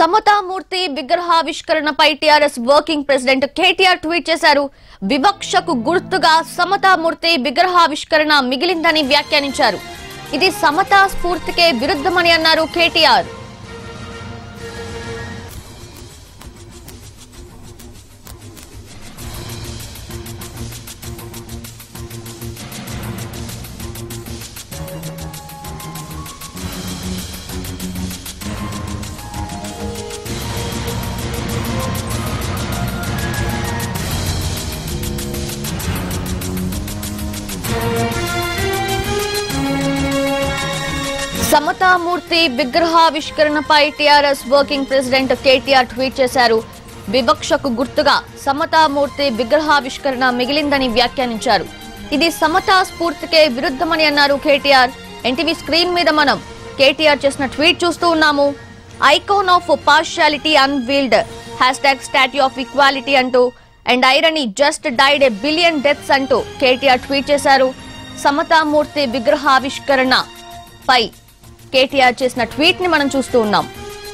సమతామూర్తి విగ్రహావిష్కరణపై TRS working president KTR tweet చేశారు వివక్షకు గుర్తుగా సమతామూర్తి విగ్రహావిష్కరణ మిగిలిందని వ్యాఖ్యానించారు ఇది సమతా స్ఫూర్తికే విరుద్ధమని అన్నారు కేటీఆర్ సమతామూర్తి విగ్రహావిష్కరణపై TRS working president KTR tweet చేశారు వివక్షకు గుర్తుగా సమతామూర్తి విగ్రహావిష్కరణ మిగిలిందని వ్యాఖ్యానించారు ఇది సమతా స్ఫూర్తికే విరుద్ధమని అన్నారు కేటీఆర్ ఎన్టీవీ స్క్రీన్ మీద మనం కేటీఆర్ చేసిన ట్వీట్ చూస్తూ ఉన్నాము icon of partiality unveiled hashtag statue of equality అంటూ and irony just died a billion deaths అంటూ కేటీఆర్ ట్వీట్ చేశారు సమతామూర్తి విగ్రహావిష్కరణ పై కేటీఆర్ చేసిన ట్వీట్ ని మనం చూస్తూ ఉన్నాం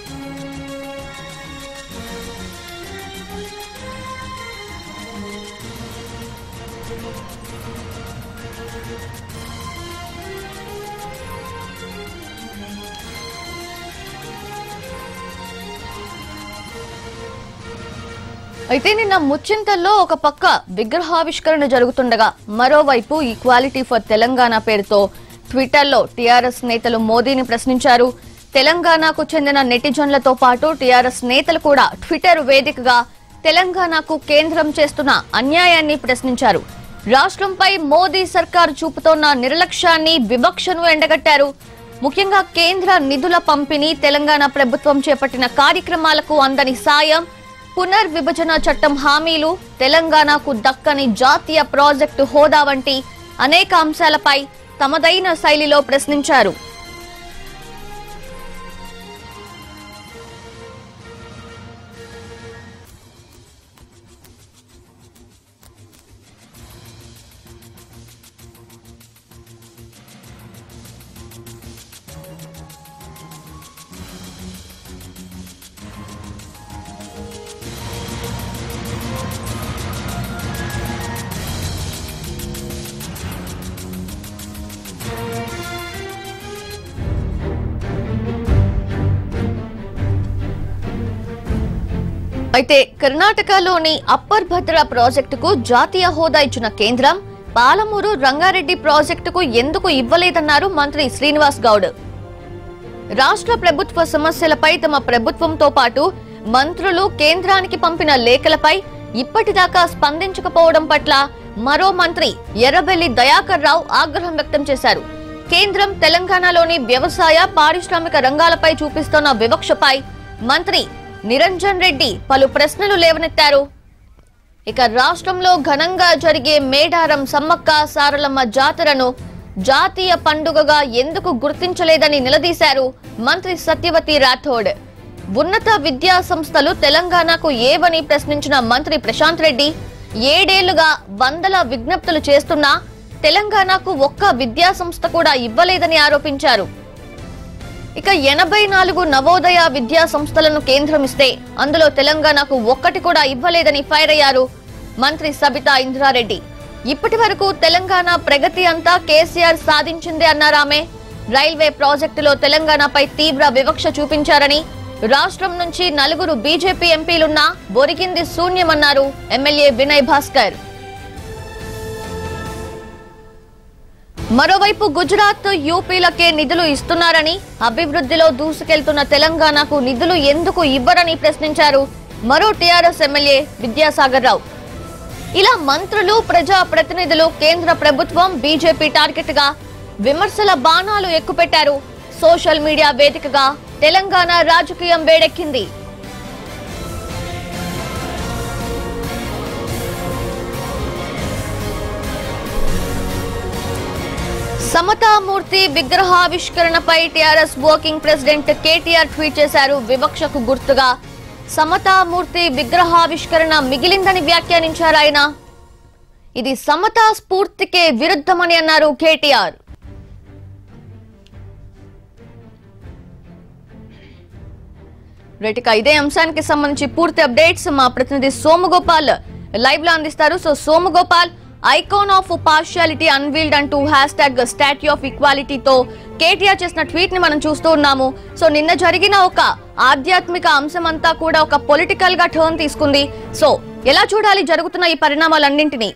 అయితే నిన్న ముచ్చింతల్లో ఒక పక్క విగ్రహావిష్కరణ జరుగుతుండగా మరోవైపు ఈక్వాలిటీ ఫర్ తెలంగాణ పేరుతో ట్విట్టర్లో టీఆర్ఎస్ నేతలు మోదీని ప్రశ్నించారు తెలంగాణకు చెందిన నెటిజన్లతో పాటు టీఆర్ఎస్ నేతలు కూడా ట్విట్టర్ వేదికగా తెలంగాణకు కేంద్రం చేస్తున్న అన్యాయాన్ని ప్రశ్నించారు రాష్ట్రంపై మోదీ సర్కారు చూపుతోన్న నిర్లక్ష్యాన్ని వివక్షను ఎండగట్టారు ముఖ్యంగా కేంద్ర నిధుల పంపిణీ తెలంగాణ ప్రభుత్వం చేపట్టిన కార్యక్రమాలకు అందని సాయం పునర్విభజన చట్టం హామీలు తెలంగాణకు దక్కని జాతీయ ప్రాజెక్టు హోదా వంటి అనేక అంశాలపై తమదైన శైలిలో ప్రశ్నించారు అయితే కర్ణాటకలోని అప్పర్ భద్ర ప్రాజెక్టుకు జాతీయ హోదా ఇచ్చిన కేంద్రం పాలమూరు రంగారెడ్డి ప్రాజెక్టుకు ఎందుకు ఇవ్వలేదన్నారు మంత్రి శ్రీనివాస్ గౌడ్ రాష్ట్ర ప్రభుత్వ సమస్యలపై తమ ప్రభుత్వంతో పాటు మంత్రులు కేంద్రానికి పంపిన లేఖలపై ఇప్పటిదాకా స్పందించకపోవడం పట్ల మరో మంత్రి ఎర్రబెల్లి దయాకర్ రావు ఆగ్రహం వ్యక్తం చేశారు కేంద్రం తెలంగాణలోని వ్యవసాయ పారిశ్రామిక రంగాలపై చూపిస్తున్న వివక్షపై మంత్రి నిరంజన్ రెడ్డి పలు ప్రశ్నలు లేవనెత్తారు ఇక రాష్ట్రంలో ఘనంగా జరిగే మేడారం సమ్మక్క సారలమ్మ జాతరను జాతీయ పండుగగా ఎందుకు గుర్తించలేదని నిలదీశారు మంత్రి సత్యవతి రాథోడ్ ఉన్నత విద్యా సంస్థలు తెలంగాణకు ఏవని ప్రశ్నించిన మంత్రి ప్రశాంత్ రెడ్డి ఏడేళ్లుగా వందల విజ్ఞప్తులు చేస్తున్నా తెలంగాణకు ఒక్క విద్యా సంస్థ కూడా ఇవ్వలేదని ఆరోపించారు ఇక ఎనభై నాలుగు నవోదయ విద్యా సంస్థలను కేంద్రం ఇస్తే అందులో తెలంగాణకు ఒక్కటి కూడా ఇవ్వలేదని ఫైర్ అయ్యారు మంత్రి సబితా ఇంద్రారెడ్డి ఇప్పటి వరకు తెలంగాణ ప్రగతి అంతా కేసీఆర్ సాధించిందే అన్నారామె రైల్వే ప్రాజెక్టులో తెలంగాణపై తీవ్ర వివక్ష చూపించారని రాష్ట్రం నుంచి నలుగురు బీజేపీ ఎంపీలున్నా బొరికింది శూన్యమన్నారు ఎమ్మెల్యే వినయ్ భాస్కర్ మరోవైపు గుజరాత్ యూపీలకే నిధులు ఇస్తున్నారని అభివృద్ధిలో దూసుకెళ్తున్న తెలంగాణకు నిధులు ఎందుకు ఇవ్వరని ప్రశ్నించారు మరో టీఆర్ఎస్ ఎమ్మెల్యే విద్యాసాగర్ రావు ఇలా మంత్రులు ప్రజా ప్రతినిధులు కేంద్ర ప్రభుత్వం బీజేపీ టార్గెట్ గా విమర్శల బాణాలు ఎక్కుపెట్టారు సోషల్ మీడియా వేదికగా తెలంగాణ రాజకీయం వేడెక్కింది సమతామూర్తి విగ్రహావిష్కరణపై TRS working president KTR tweet చేశారు వివక్షకు గుర్తుగా సమతామూర్తి విగ్రహావిష్కరణ మిగిలిందని వ్యాఖ్యానించారు ఆయన ఇది సమతా స్ఫూర్తికే విరుద్ధమని అన్నారు కేటీఆర్ రైట్ ఇక ఇదే అంశానికి సంబంధించి పూర్తి అప్డేట్స్ మా ప్రతినిధి సోమగోపాల్ లైవ్ లో అందిస్తారు so Somagopal icon of partiality unveiled అంటూ హ్యాష్ ట్యాగ్ స్టాట్యూ ఆఫ్ ఈక్వాలిటీతో కేటీఆర్ చేసిన ట్వీట్ ని మనం చూస్తూ ఉన్నాము సో నిన్న జరిగిన ఒక ఆధ్యాత్మిక అంశం అంతా కూడా ఒక పొలిటికల్ గా టర్న్ తీసుకుంది సో ఎలా చూడాలి జరుగుతున్న ఈ పరిణామాలన్నింటినీ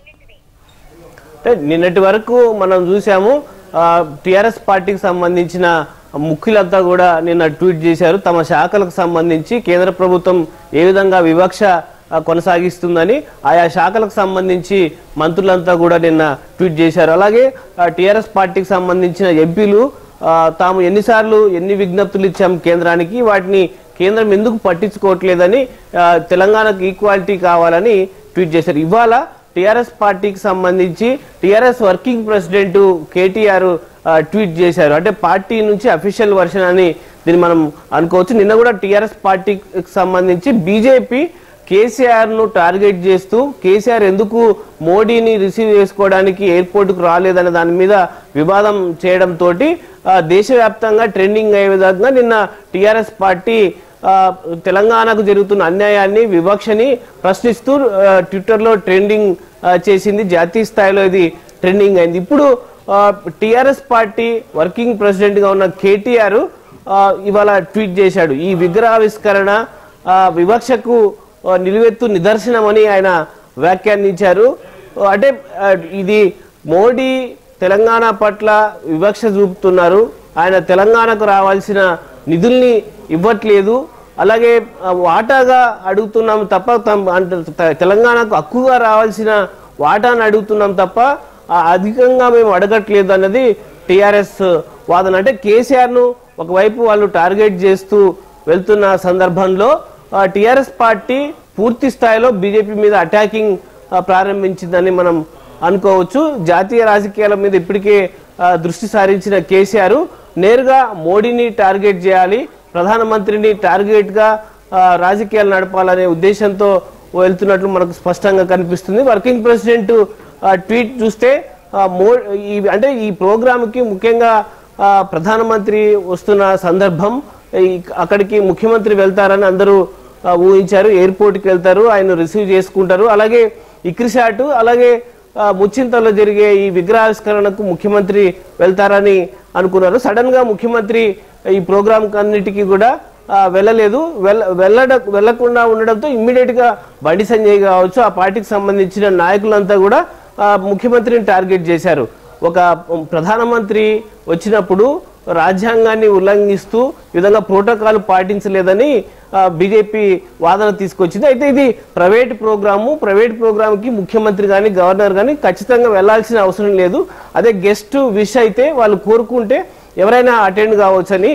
అంటే నిన్నటి వరకు మనం చూసాము టిఆర్ఎస్ పార్టీకి సంబంధించిన ముఖ్యులంతా కూడా నిన్న ట్వీట్ చేశారు తమ శాఖలకు సంబంధించి కేంద్ర ప్రభుత్వం ఏ విధంగా వివక్ష ఆ, కొనసాగిస్తుందని ఆయా శాఖలకు సంబంధించి మంత్రులంతా కూడా నిన్న ట్వీట్ చేశారు అలాగే టిఆర్ఎస్ పార్టీకి సంబంధించిన ఎంపీలు ఆ, తాము ఎన్నిసార్లు ఎన్ని విజ్ఞప్తులు ఇచ్చాం కేంద్రానికి వాటిని కేంద్రం ఎందుకు పట్టించుకోవట్లేదని ఆ, తెలంగాణకు ఈక్వాలిటీ కావాలని ట్వీట్ చేశారు ఇవాళ టిఆర్ఎస్ పార్టీకి సంబంధించి టిఆర్ఎస్ వర్కింగ్ ప్రెసిడెంట్ కేటీఆర్ ఆ, ట్వీట్ చేశారు అంటే పార్టీ నుంచి అఫీషియల్ వర్షన్ అని దీన్ని మనం అనుకోవచ్చు నిన్న కూడా టిఆర్ఎస్ పార్టీకి సంబంధించి బీజేపీ కేసీఆర్ ను టార్గెట్ చేస్తూ కేసీఆర్ ఎందుకు మోడీని రిసీవ్ చేసుకోవడానికి ఎయిర్పోర్ట్ కు రాలేదనే దాని మీద వివాదం చేయడం తోటి ఆ, దేశవ్యాప్తంగా ట్రెండింగ్ అయ్యే విధంగా నిన్న టిఆర్ఎస్ పార్టీ ఆ, తెలంగాణకు జరుగుతున్న అన్యాయాన్ని వివక్షని ప్రశ్నిస్తూ ఆ, ట్విట్టర్లో ట్రెండింగ్ ఆ, చేసింది జాతీయ స్థాయిలో ఇది ట్రెండింగ్ అయింది ఇప్పుడు టిఆర్ఎస్ పార్టీ వర్కింగ్ ప్రెసిడెంట్ గా ఉన్న కేటీఆర్ ఆ, ఇవాళ ట్వీట్ చేశాడు ఈ విగ్రహావిష్కరణ ఆ, వివక్షకు ఆ, నిలువెత్తు నిదర్శనమని ఆయన వ్యాఖ్యానించారు ఆ, అంటే ఆ, ఇది మోడీ తెలంగాణ పట్ల వివక్ష చూపుతున్నారు ఆయన తెలంగాణకు రావాల్సిన నిధుల్ని ఇవ్వట్లేదు అలాగే ఆ, వాటాగా అడుగుతున్నాం తప్ప తమ- అంటే త- తెలంగాణకు హక్కుగా రావాల్సిన వాటాను అడుగుతున్నాం తప్ప ఆ, అధికంగా మేము అడగట్లేదు అన్నది టిఆర్ఎస్ వాదన అంటే కేసీఆర్ ను ఒకవైపు వాళ్ళు టార్గెట్ చేస్తూ వెళ్తున్న సందర్భంలో టిఆర్ఎస్ పార్టీ పూర్తి స్థాయిలో బీజేపీ మీద అటాకింగ్ ఆ, ప్రారంభించిందని మనం అనుకోవచ్చు జాతీయ రాజకీయాల మీద ఇప్పటికే ఆ, దృష్టి సారించిన కేసీఆర్ నేరుగా మోడీని టార్గెట్ చేయాలి ప్రధానమంత్రిని టార్గెట్ గా ఆ, రాజకీయాలు నడపాలనే ఉద్దేశంతో వెళ్తున్నట్లు మనకు స్పష్టంగా కనిపిస్తుంది వర్కింగ్ ప్రెసిడెంట్ ఆ, ట్వీట్ చూస్తే ఆ, మో ఈ అంటే ఈ ప్రోగ్రామ్ కి ముఖ్యంగా ఆ, ప్రధానమంత్రి వస్తున్న సందర్భం ఈ అక్కడికి ముఖ్యమంత్రి వెళ్తారని అందరూ ఆ, ఊహించారు ఎయిర్పోర్ట్ కి వెళ్తారు ఆయన రిసీవ్ చేసుకుంటారు అలాగే ఇక్రిషాటు అలాగే ఆ, ముచ్చింతలో జరిగే ఈ విగ్రహావిష్కరణకు ముఖ్యమంత్రి వెళ్తారని అనుకున్నారు సడన్ గా ముఖ్యమంత్రి ఈ ప్రోగ్రామ్ అన్నిటికీ కూడా ఆ, వెళ్ళలేదు వెళ్ళ వెళ్ళడ వెళ్లకుండా ఉండడంతో ఇమ్మీడియట్ గా బండి సంజయ్ కావచ్చు ఆ పార్టీకి సంబంధించిన నాయకులంతా కూడా ఆ, ముఖ్యమంత్రిని టార్గెట్ చేశారు ఒక ప్రధానమంత్రి వచ్చినప్పుడు రాజ్యాంగాన్ని ఉల్లంఘిస్తూ ఈ విధంగా ప్రోటోకాల్ పాటించలేదని బీజేపీ వాదన తీసుకొచ్చింది అయితే ఇది ప్రైవేట్ ప్రోగ్రాము ప్రైవేట్ ప్రోగ్రామ్ కి ముఖ్యమంత్రి కానీ గవర్నర్ కానీ ఖచ్చితంగా వెళ్లాల్సిన అవసరం లేదు అదే గెస్ట్ విష్ అయితే వాళ్ళు కోరుకుంటే ఎవరైనా అటెండ్ కావచ్చని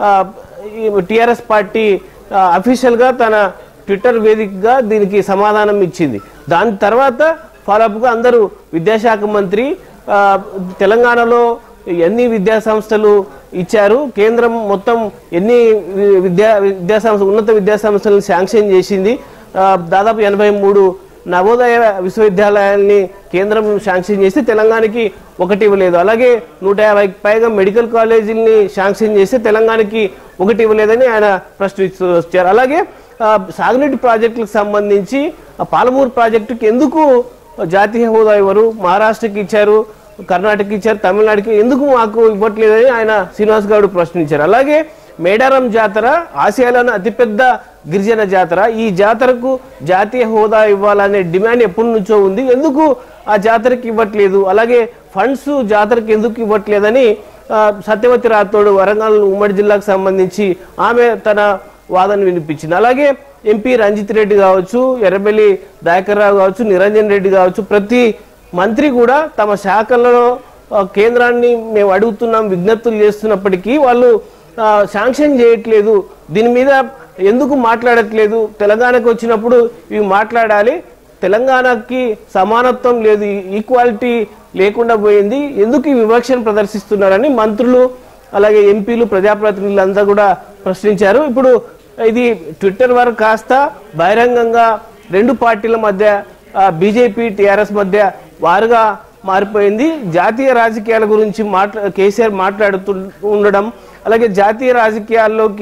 టిఆర్ఎస్ పార్టీ అఫీషియల్ గా తన ట్విట్టర్ వేదికగా దీనికి సమాధానం ఇచ్చింది దాని తర్వాత ఫాలోఅప్ గా అందరూ విద్యాశాఖ మంత్రి ఆ, తెలంగాణలో ఎన్ని విద్యా సంస్థలు ఇచ్చారు కేంద్రం మొత్తం ఎన్ని వి- విద్యా విద్యా సంస్థ ఉన్నత విద్యా సంస్థలను శాంక్షన్ చేసింది ఆ, దాదాపు ఎనభై మూడు నవోదయ విశ్వవిద్యాలయాల్ని కేంద్రం శాంక్షన్ చేసి తెలంగాణకి ఒకటి ఇవ్వలేదు అలాగే నూట యాభైకి పైగా మెడికల్ కాలేజీల్ని శాంక్షన్ చేసి తెలంగాణకి ఒకటి ఇవ్వలేదని ఆయన ప్రశ్నిస్తూ వచ్చారు అలాగే ఆ, సాగునీటి ప్రాజెక్టులకు సంబంధించి ఆ పాలమూరు ప్రాజెక్టుకి ఎందుకు జాతీయ హోదా ఇవ్వరు మహారాష్ట్రకి ఇచ్చారు కర్ణాటకకి ఇచ్చారు తమిళనాడుకి ఎందుకు మాకు ఇవ్వట్లేదని ఆయన శ్రీనివాస్ గౌడ్ ప్రశ్నించారు అలాగే మేడారం జాతర ఆసియాలోని అతిపెద్ద గిరిజన జాతర ఈ జాతరకు జాతీయ హోదా ఇవ్వాలనే డిమాండ్ ఎప్పటి నుంచో ఉంది ఎందుకు ఆ జాతరకి ఇవ్వట్లేదు అలాగే ఫండ్స్ జాతరకి ఎందుకు ఇవ్వట్లేదని ఆ, సత్యవతి రాథోడ్ వరంగల్ ఉమ్మడి జిల్లాకు సంబంధించి ఆమె తన వాదన వినిపించింది అలాగే ఎంపీ రంజిత్ రెడ్డి కావచ్చు ఎర్రబెల్లి దయాకర్ రావు కావచ్చు నిరంజన్ రెడ్డి కావచ్చు ప్రతి మంత్రి కూడా తమ శాఖలలో ఆ, కేంద్రాన్ని మేము అడుగుతున్నాం విజ్ఞప్తులు చేస్తున్నప్పటికీ వాళ్ళు ఆ, శాంక్షన్ చేయట్లేదు దీని మీద ఎందుకు మాట్లాడట్లేదు తెలంగాణకు వచ్చినప్పుడు ఇవి మాట్లాడాలి తెలంగాణకి సమానత్వం లేదు ఈక్వాలిటీ లేకుండా పోయింది ఎందుకు ఈ వివక్షను ప్రదర్శిస్తున్నారని మంత్రులు అలాగే ఎంపీలు ప్రజాప్రతినిధులంతా కూడా ప్రశ్నించారు ఇప్పుడు ఇది ట్విట్టర్ వరకు కాస్త బహిరంగంగా రెండు పార్టీల మధ్య బీజేపీ టిఆర్ఎస్ మధ్య వారుగా మారిపోయింది జాతీయ రాజకీయాల గురించి మాట్లా కేసీఆర్ మాట్లాడుతూ ఉండడం అలాగే జాతీయ రాజకీయాల్లోకి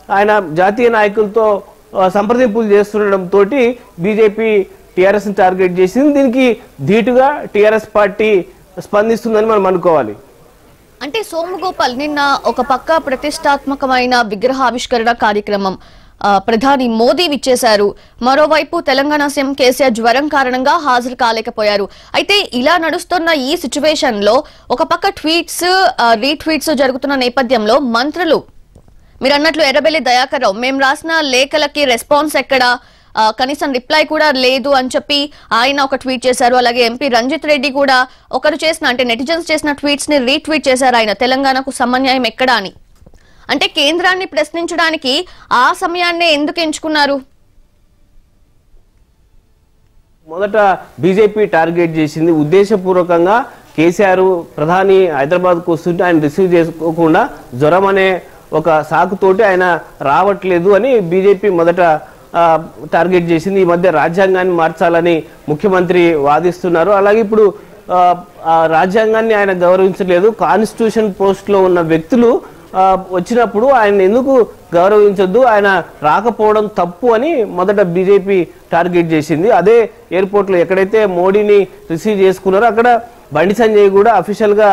ఆయన జాతీయ నాయకులతో ఆ, సంప్రదింపులు చేస్తుండడం తోటి బీజేపీ టీఆర్ఎస్ ని టార్గెట్ చేసింది దీనికి ధీటుగా టీఆర్ఎస్ పార్టీ స్పందిస్తుందని మనం అనుకోవాలి అంటే సోమగోపాల్ నిన్న ఒక పక్క ప్రతిష్టాత్మకమైన విగ్రహావిష్కరణ కార్యక్రమం ఆ, ప్రధాని మోదీ విచ్చేశారు మరోవైపు తెలంగాణ సీఎం కేసీఆర్ జ్వరం కారణంగా హాజరు కాలేకపోయారు అయితే ఇలా నడుస్తున్న ఈ సిచ్యువేషన్ లో ఒక పక్క ట్వీట్స్ ఆ, రీట్వీట్స్ జరుగుతున్న నేపథ్యంలో మంత్రులు మీరు అన్నట్లు ఎర్రబెల్లి దయాకర్ రావు మేము రాసిన లేఖలకి రెస్పాన్స్ ఎక్కడ ఆ, కనీసం రిప్లై కూడా లేదు అని చెప్పి ఆయన ఒక ట్వీట్ చేశారు అలాగే ఎంపీ రంజిత్ రెడ్డి కూడా ఒకరు చేసిన అంటే నెటిజన్స్ చేసిన ట్వీట్స్ ని రీట్వీట్ చేశారు ఆయన తెలంగాణకు సమన్యాయం ఎక్కడా అని అంటే కేంద్రాన్ని ప్రశ్నించడానికి ఆ సమయాన్నే ఎందుకు ఎంచుకున్నారు మొదట బీజేపీ టార్గెట్ చేసింది ఉద్దేశపూర్వకంగా కేసీఆర్ ప్రధాని హైదరాబాద్కు వస్తుంటే ఆయన రిసీవ్ చేసుకోకుండా జ్వరం అనే ఒక సాకుతోటి ఆయన రావట్లేదు అని బీజేపీ మొదట ఆ, టార్గెట్ చేసింది ఈ మధ్య రాజ్యాంగాన్ని మార్చాలని ముఖ్యమంత్రి వాదిస్తున్నారు అలాగే ఇప్పుడు ఆ, ఆ రాజ్యాంగాన్ని ఆయన గౌరవించలేదు కాన్స్టిట్యూషన్ పోస్ట్లో ఉన్న వ్యక్తులు ఆ, వచ్చినప్పుడు ఆయన ఎందుకు గౌరవించొద్దు ఆయన రాకపోవడం తప్పు అని మొదట బీజేపీ టార్గెట్ చేసింది అదే ఎయిర్పోర్ట్లో ఎక్కడైతే మోడీని రిసీవ్ చేసుకున్నారో అక్కడ బండి సంజయ్ కూడా అఫీషియల్గా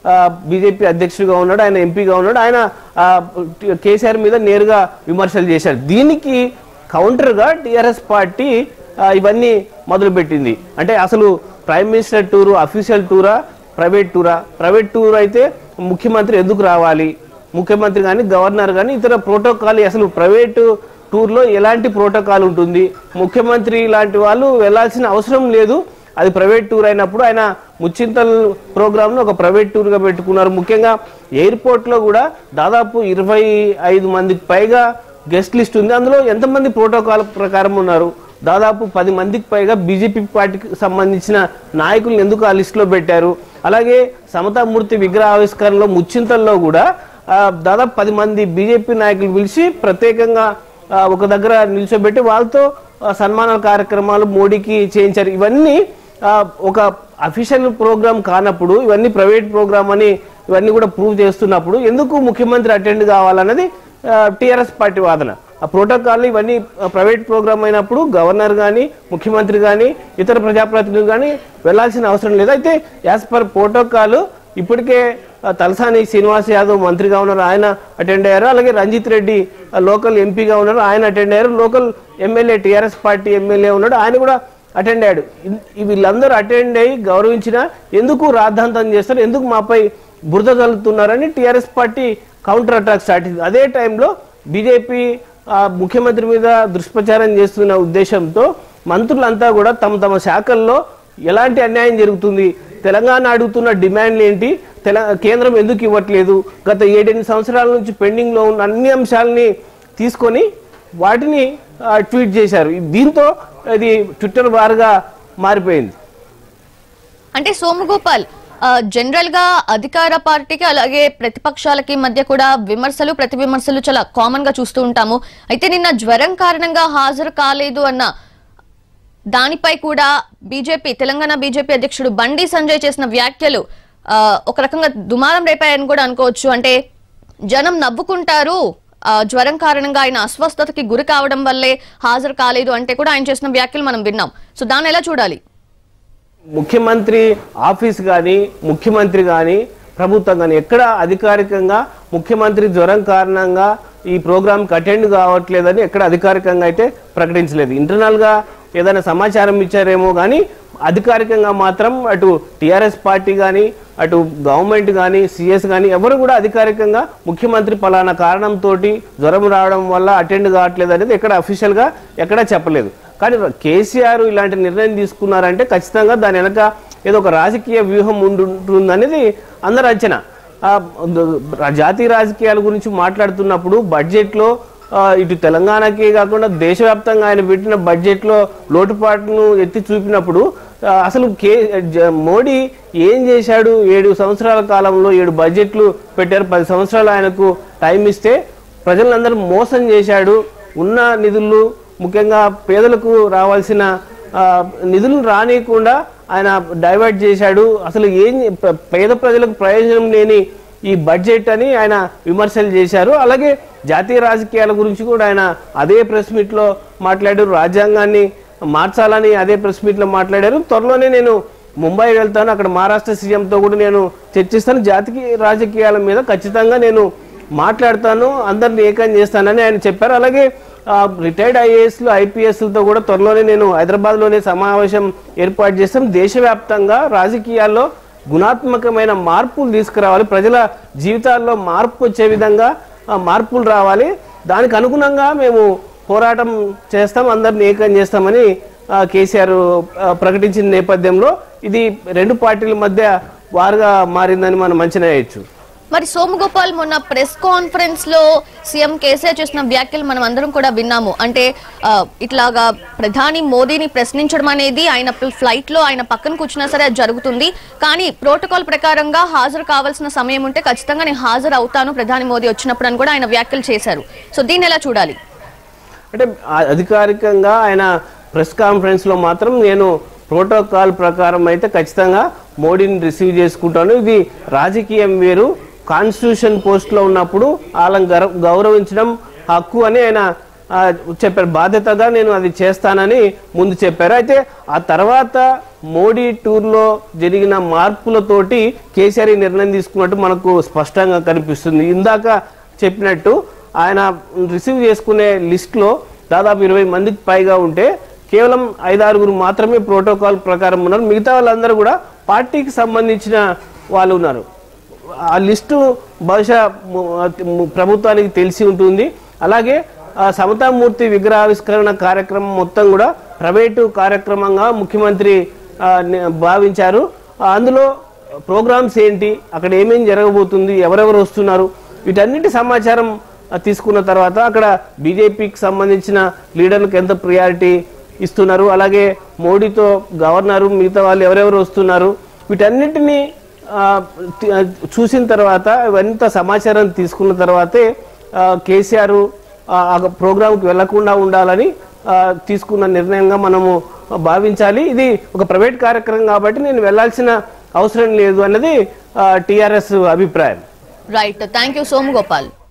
బీజేపీ అధ్యక్షుడిగా ఉన్నాడు ఆయన ఎంపీగా ఉన్నాడు ఆయన ఆ, కేసీఆర్ మీద నేరుగా విమర్శలు చేశారు దీనికి కౌంటర్గా టీఆర్ఎస్ పార్టీ ఆ, ఇవన్నీ మొదలుపెట్టింది అంటే అసలు ప్రైమ్ మినిస్టర్ టూరు అఫీషియల్ టూరా ప్రైవేట్ టూరా ప్రైవేట్ టూర్ అయితే ముఖ్యమంత్రి ఎందుకు రావాలి ముఖ్యమంత్రి కానీ గవర్నర్ కానీ ఇతర ప్రోటోకాల్ అసలు ప్రైవేటు టూర్లో ఎలాంటి ప్రోటోకాల్ ఉంటుంది ముఖ్యమంత్రి లాంటి వాళ్ళు వెళ్ళాల్సిన అవసరం లేదు అది ప్రైవేట్ టూర్ అయినప్పుడు ఆయన ముచ్చింతల్ ప్రోగ్రామ్ను ఒక ప్రైవేట్ టూర్గా పెట్టుకున్నారు ముఖ్యంగా ఎయిర్పోర్ట్లో కూడా దాదాపు ఇరవై ఐదు మందికి పైగా గెస్ట్ లిస్ట్ ఉంది అందులో ఎంతమంది ప్రోటోకాల్ ప్రకారం ఉన్నారు దాదాపు పది మందికి పైగా బీజేపీ పార్టీకి సంబంధించిన నాయకులను ఎందుకు ఆ లిస్టులో పెట్టారు అలాగే సమతామూర్తి విగ్రహ ఆవిష్కరణలో ముచ్చింతల్లో కూడా ఆ, దాదాపు పది మంది బీజేపీ నాయకులు పిలిచి ప్రత్యేకంగా ఆ, ఒక దగ్గర నిల్చోబెట్టి వాళ్ళతో ఆ, సన్మాన కార్యక్రమాలు మోడీకి చేయించారు ఇవన్నీ ఆ, ఒక అఫీషియల్ ప్రోగ్రామ్ కానప్పుడు ఇవన్నీ ప్రైవేట్ ప్రోగ్రామ్ అని ఇవన్నీ కూడా ప్రూవ్ చేస్తున్నప్పుడు ఎందుకు ముఖ్యమంత్రి అటెండ్ కావాలన్నది టిఆర్ఎస్ పార్టీ వాదన ఆ ప్రోటోకాల్ ఇవన్నీ ప్రైవేట్ ప్రోగ్రామ్ అయినప్పుడు గవర్నర్ కానీ ముఖ్యమంత్రి కానీ ఇతర ప్రజాప్రతినిధులు కానీ వెళ్ళాల్సిన అవసరం లేదు అయితే యాజ్ పర్ ప్రోటోకాల్ ఇప్పటికే ఆ, తలసాని శ్రీనివాస్ యాదవ్ మంత్రిగా ఉన్నారు ఆయన అటెండ్ అయ్యారు అలాగే రంజిత్ రెడ్డి ఆ, లోకల్ ఎంపీగా ఉన్నారు ఆయన అటెండ్ అయ్యారు local MLA TRS party MLA ఉన్నాడు ఆయన కూడా అటెండ్ అయ్యాడు ఇన్- ఈ వీళ్ళందరూ అటెండ్ అయ్యి గౌరవించిన ఎందుకు రాద్ధాంతం చేస్తారు ఎందుకు మాపై బురద చల్లుతున్నారని TRS party counter attack start అయింది అదే టైంలో బీజేపీ ఆ, ముఖ్యమంత్రి మీద దుష్ప్రచారం చేస్తున్న ఉద్దేశంతో మంత్రులంతా కూడా తమ తమ శాఖల్లో ఎలాంటి అన్యాయం జరుగుతుంది తెలంగాణ అడుగుతున్న డిమాండ్లు ఏంటి తెల కేంద్రం ఎందుకు ఇవ్వట్లేదు గత ఏడెనిమిది సంవత్సరాల నుంచి పెండింగ్లో ఉన్న అన్ని అంశాలని తీసుకొని వాటిని ఆ, ట్వీట్ చేశారు దీంతో ఇది ట్విట్టర్ బార్గా మారిపోయింది అంటే సోమగోపాల్ ఆ, జనరల్ గా అధికార పార్టీకి అలాగే ప్రతిపక్షాలకి మధ్య కూడా విమర్శలు ప్రతి విమర్శలు చాలా కామన్ గా చూస్తూ ఉంటాము అయితే నిన్న జ్వరం కారణంగా హాజరు కాలేదు అన్న దానిపై కూడా బీజేపీ తెలంగాణ బీజేపీ అధ్యక్షుడు బండి సంజయ్ చేసిన వ్యాఖ్యలు ఆ, ఒక రకంగా దుమారం రేపాయని కూడా అనుకోవచ్చు అంటే జనం నవ్వుకుంటారు ఆ, జ్వరం కారణంగా ఆయన అస్వస్థతకి గురి కావడం వల్లే హాజరు కాలేదు అంటే కూడా ఆయన చేసిన వ్యాఖ్యలు మనం విన్నాం సో దాన్ని ఎలా చూడాలి ముఖ్యమంత్రి ఆఫీస్ కానీ ముఖ్యమంత్రి కానీ ప్రభుత్వం కానీ ఎక్కడ అధికారికంగా ముఖ్యమంత్రి జ్వరం కారణంగా ఈ ప్రోగ్రామ్కి అటెండ్ కావట్లేదని ఎక్కడ అధికారికంగా అయితే ప్రకటించలేదు ఇంటర్నల్గా ఏదైనా సమాచారం ఇచ్చారేమో కానీ అధికారికంగా మాత్రం అటు టీఆర్ఎస్ పార్టీ కానీ అటు గవర్నమెంట్ కానీ సిఎస్ కానీ ఎవరు కూడా అధికారికంగా ముఖ్యమంత్రి పలానా కారణంతో జ్వరం రావడం వల్ల అటెండ్ కావట్లేదు అనేది ఎక్కడ అఫీషియల్గా ఎక్కడా చెప్పలేదు కానీ కేసీఆర్ ఇలాంటి నిర్ణయం తీసుకున్నారంటే ఖచ్చితంగా దాని వెనక ఏదో ఒక రాజకీయ వ్యూహం ఉంటుందనేది అందరి అంచనా ఆ, ద- జాతీయ రాజకీయాల గురించి మాట్లాడుతున్నప్పుడు బడ్జెట్లో ఆ, ఇటు తెలంగాణకి కాకుండా దేశవ్యాప్తంగా ఆయన పెట్టిన బడ్జెట్లో లోటుపాట్లను ఎత్తి చూపినప్పుడు ఆ, అసలు కే జ- మోడీ ఏం చేశాడు ఏడు సంవత్సరాల కాలంలో ఏడు బడ్జెట్లు పెట్టారు పది సంవత్సరాలు ఆయనకు టైం ఇస్తే ప్రజలందరూ మోసం చేశాడు ఉన్న నిధులు ముఖ్యంగా పేదలకు రావాల్సిన ఆ, నిధులు రానియకుండా ఆయన డైవర్ట్ చేశాడు అసలు ఏం ప- పేద ప్రజలకు ప్రయోజనం లేని ఈ బడ్జెట్ అని ఆయన విమర్శలు చేశారు అలాగే జాతీయ రాజకీయాల గురించి కూడా ఆయన అదే ప్రెస్ మీట్లో మాట్లాడారు రాజ్యాంగాన్ని మార్చాలని అదే ప్రెస్ మీట్లో మాట్లాడారు త్వరలోనే నేను ముంబై వెళ్తాను అక్కడ మహారాష్ట్ర సీఎంతో కూడా నేను చర్చిస్తాను జాతీయ రాజకీయాల మీద ఖచ్చితంగా నేను మాట్లాడతాను అందరిని ఏకం చేస్తానని ఆయన చెప్పారు అలాగే రిటైర్డ్ ఐఏఎస్లు ఐపీఎస్లతో కూడా త్వరలోనే నేను హైదరాబాద్లోనే సమావేశం ఏర్పాటు చేస్తాం దేశవ్యాప్తంగా రాజకీయాల్లో గుణాత్మకమైన మార్పులు తీసుకురావాలి ప్రజల జీవితాల్లో మార్పు వచ్చే విధంగా ఆ, మార్పులు రావాలి దానికి అనుగుణంగా మేము పోరాటం చేస్తాం అందరిని ఏకం చేస్తామని ఆ, కేసీఆర్ ఆ, ప్రకటించిన నేపథ్యంలో ఇది రెండు పార్టీల మధ్య వారుగా మారిందని మనం అంచనా వేయచ్చు మరి సోమగోపాల్ మొన్న ప్రెస్ కాన్ఫరెన్స్ లో సీఎం కేసీఆర్ చేసిన వ్యాఖ్యలు మనం అందరం కూడా విన్నాము అంటే ఆ, ఇట్లాగా ప్రధాని మోదీని ప్రశ్నించడం అనేది ఆయన ఫ్లైట్ లో ఆయన పక్కన కూర్చున్నా సరే అది జరుగుతుంది కానీ ప్రోటోకాల్ ప్రకారంగా హాజరు కావాల్సిన సమయం ఉంటే ఖచ్చితంగా నేను హాజరు అవుతాను ప్రధాని మోదీ వచ్చినప్పుడు అని కూడా ఆయన వ్యాఖ్యలు చేశారు సో దీన్ని ఎలా చూడాలి అంటే ఆ- అధికారికంగా ఆయన ప్రెస్ కాన్ఫరెన్స్ లో మాత్రం నేను ప్రోటోకాల్ ప్రకారం అయితే ఖచ్చితంగా మోడీని రిసీవ్ చేసుకుంటాను ఇది రాజకీయం వేరు కాన్స్టిట్యూషన్ పోస్ట్ లో ఉన్నప్పుడు వాళ్ళని గౌర- గౌరవించడం హక్కు అని ఆయన ఆ, చెప్పారు బాధ్యతగా నేను అది చేస్తానని ముందు చెప్పారు అయితే ఆ తర్వాత మోడీ టూర్లో జరిగిన మార్పులతోటి కేసీఆర్ ఈ నిర్ణయం తీసుకున్నట్టు మనకు స్పష్టంగా కనిపిస్తుంది ఇందాక చెప్పినట్టు ఆయన రిసీవ్ చేసుకునే లిస్ట్లో దాదాపు ఇరవై మందికి పైగా ఉంటే కేవలం ఐదారుగురు మాత్రమే ప్రోటోకాల్ ప్రకారం ఉన్నారు మిగతా వాళ్ళందరూ కూడా పార్టీకి సంబంధించిన వాళ్ళు ఉన్నారు ఆ లిస్టు బహుశా ము- ము- ప్రభుత్వానికి తెలిసి ఉంటుంది అలాగే ఆ సమతామూర్తి విగ్రహావిష్కరణ కార్యక్రమం మొత్తం కూడా ప్రైవేటు కార్యక్రమంగా ముఖ్యమంత్రి ఆ, ని- భావించారు ఆ, అందులో ప్రోగ్రామ్స్ ఏంటి అక్కడ ఏమేం జరగబోతుంది ఎవరెవరు వస్తున్నారు వీటన్నిటి సమాచారం ఆ, తీసుకున్న తర్వాత అక్కడ బీజేపీకి సంబంధించిన లీడర్లకు ఎంత ప్రియారిటీ ఇస్తున్నారు అలాగే మోడీతో గవర్నరు మిగతా వాళ్ళు ఎవరెవరు వస్తున్నారు వీటన్నిటిని ఆ, తి- ఆ, చూసిన తర్వాత ఇవంతా సమాచారం తీసుకున్న తర్వాతే ఆ, కేసీఆర్ ఆ ఆ ప్రోగ్రాంకి వెళ్లకుండా ఉండాలని ఆ, తీసుకున్న నిర్ణయంగా మనము భావించాలి ఇది ఒక ప్రైవేట్ కార్యక్రమం కాబట్టి నేను వెళ్లాల్సిన అవసరం లేదు అన్నది టీఆర్ఎస్ అభిప్రాయం రైట్ థ్యాంక్ యూ సోమగోపాల్